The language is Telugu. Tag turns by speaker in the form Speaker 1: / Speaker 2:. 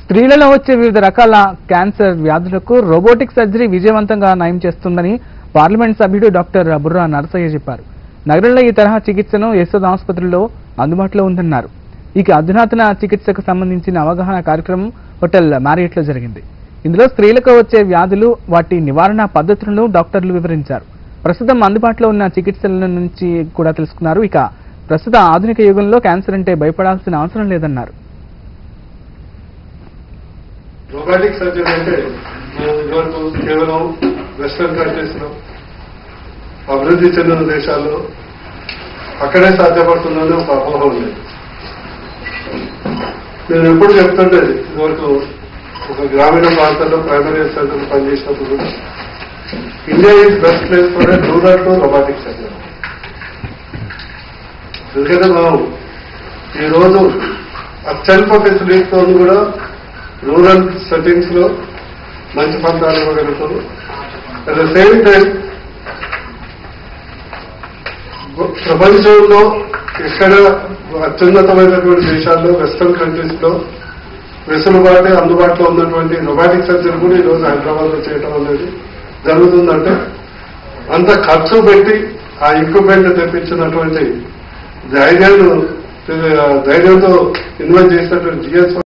Speaker 1: స్త్రీలలో వచ్చే వివిధ రకాల క్యాన్సర్ వ్యాధులకు రోబోటిక్ సర్జరీ విజయవంతంగా నయం చేస్తుందని పార్లమెంట్ సభ్యుడు డాక్టర్ బుర్రా నరసయ్య చెప్పారు నగరంలో ఈ తరహా చికిత్సను యశోద ఆసుపత్రిలో అందుబాటులో ఉందన్నారు ఇక అధునాతన చికిత్సకు సంబంధించిన అవగాహన కార్యక్రమం హోటల్ మ్యారియట్లో జరిగింది ఇందులో స్త్రీలకు వచ్చే వ్యాధులు వాటి నివారణ పద్ధతులను డాక్టర్లు వివరించారు ప్రస్తుతం అందుబాటులో ఉన్న చికిత్సల నుంచి కూడా తెలుసుకున్నారు ఇక ప్రస్తుత ఆధునిక యుగంలో క్యాన్సర్ అంటే భయపడాల్సిన అవసరం లేదన్నారు
Speaker 2: రోబాటిక్ సర్జరీ అంటే మనం ఇదివరకు కేవలం వెస్ట్రన్ కంట్రీస్ లో అభివృద్ధి చెందిన దేశాల్లో అక్కడే సాధ్యపడుతుందని ఒక అపోహ ఉంది నేను ఎప్పుడు చెప్తుండేది ఇదివరకు ఒక గ్రామీణ ప్రాంతాల్లో ప్రైమరీ హెల్త్ సెంటర్ పనిచేసినప్పుడు India is best place for rural to robotic surgery ఎందుకంటే మనం ఈరోజు అత్యల్ప ఫెసిలిటీతో కూడా రూరల్ సెట్టింగ్స్ లో మంచి ఫలితాలు ఇవ్వగలుగుతారు అట్ ద సేమ్ టైం ప్రపంచంలో ఎక్కడ అత్యున్నతమైనటువంటి దేశాల్లో వెస్టర్న్ కంట్రీస్ లో వెసులుబాటు అందుబాటులో ఉన్నటువంటి రొబాటిక్ సర్జరీ కూడా ఈరోజు హైదరాబాద్ లో చేయడం అనేది జరుగుతుందంటే అంత ఖర్చు పెట్టి ఆ ఎక్విప్మెంట్ తెప్పించినటువంటి ధైర్యాన్ని ధైర్యంతో ఇన్వెస్ట్ చేసినటువంటి జిఎస్